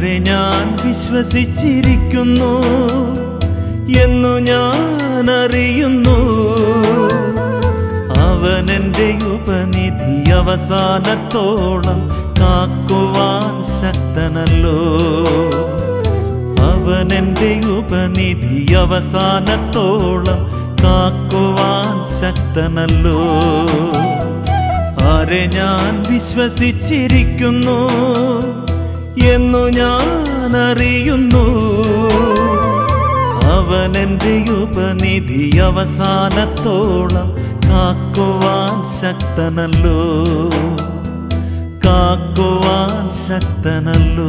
ആരെ ഞാൻ വിശ്വസിച്ചിരിക്കുന്നു എന്നു ഞാൻ അറിയുന്നു അവൻ എൻ്റെ ഉപനിധി അവസാനത്തോളം കാക്കുവാൻ ശക്തനല്ലോ അവൻ എൻ്റെ ഉപനിധി അവസാനത്തോളം കാക്കുവാൻ ശക്തനല്ലോ ആരെ ഞാൻ വിശ്വസിച്ചിരിക്കുന്നു എന്നു ഞാൻ അറിയുന്നു അവൻ എൻ്റെ ഉപനിധി അവസാനത്തോളം കാക്കുവാൻ ശക്തനല്ലോ കാക്കുവാൻ ശക്തനല്ലോ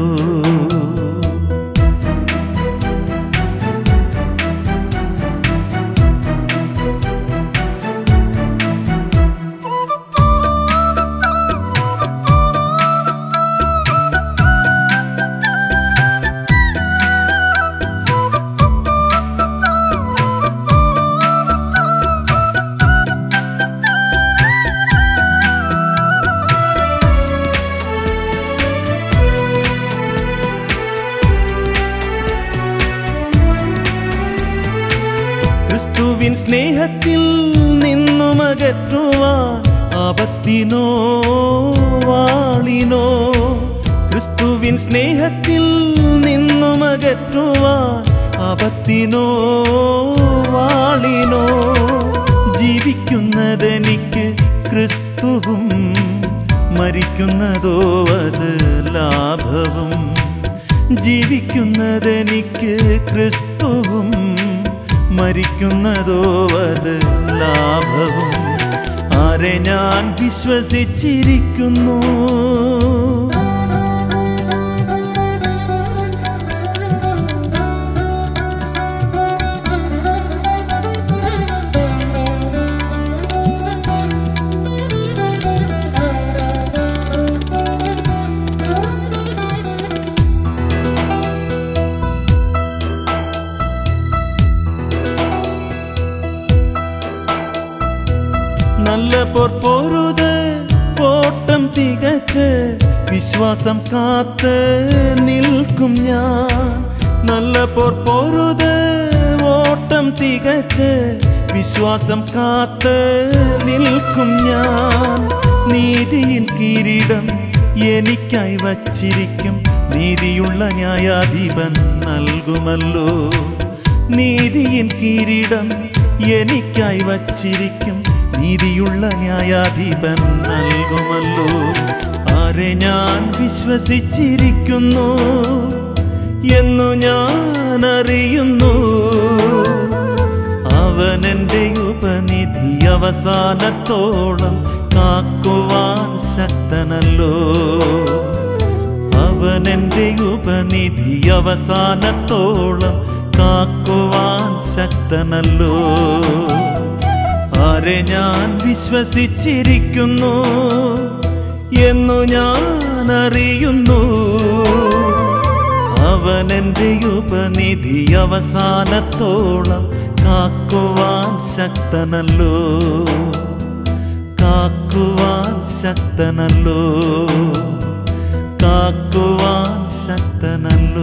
ക്രിസ്തുവിൻ സ്നേഹത്തിൽ നിന്നും അകറ്റുവാൻ ആപത്തിനോ വാളിനോ ക്രിസ്തുവിൻ സ്നേഹത്തിൽ നിന്നും അകറ്റുവാൻ ആപത്തിനോ വാളിനോ ജീവിക്കുന്നതെനിക്ക് ക്രിസ്തുവും മരിക്കുന്നതോ അത് ലാഭവും ജീവിക്കുന്നതെനിക്ക് ക്രിസ്തുവും മരിക്കുന്നതോ അത് ലാഭവും ആരെ ഞാൻ വിശ്വസിച്ചിരിക്കുന്നു നല്ല പൊറുത് ഓട്ടം തികച്ച് വിശ്വാസം കാത്ത് നിൽക്കും ഞാൻ നല്ല പൊറുത് ഓട്ടം തികച്ച് വിശ്വാസം കാത്ത് നിൽക്കും ഞാൻ നീതിയിൻ കിരീടം എനിക്കായി വച്ചിരിക്കും നീതിയുള്ള ന്യായാധിപൻ നൽകുമല്ലോ നീതിയിൻ കിരീടം എനിക്കായി വച്ചിരിക്കും നീതിയുള്ള ന്യായാധിപൻ നൽകുമല്ലോ ആരെ ഞാൻ വിശ്വസിച്ചിരിക്കുന്നു എന്നു ഞാൻ അറിയുന്നു അവൻ എൻ്റെ ഉപനിധി അവസാനത്തോളം കാക്കുവാൻ ശക്തനല്ലോ അവൻ എൻ്റെ ഉപനിധി അവസാനത്തോളം കാക്കുവാൻ ശക്തനല്ലോ ആരെ ഞാൻ വിശ്വസിച്ചിരിക്കുന്നു എന്നു ഞാൻ അറിയുന്നു അവൻ എൻ്റെ ഉപനിധി അവസാനത്തോളം കാക്കുവാൻ ശക്തനല്ലോ കാക്കുവാൻ ശക്തനല്ലോ കാക്കുവാൻ ശക്തനല്ലോ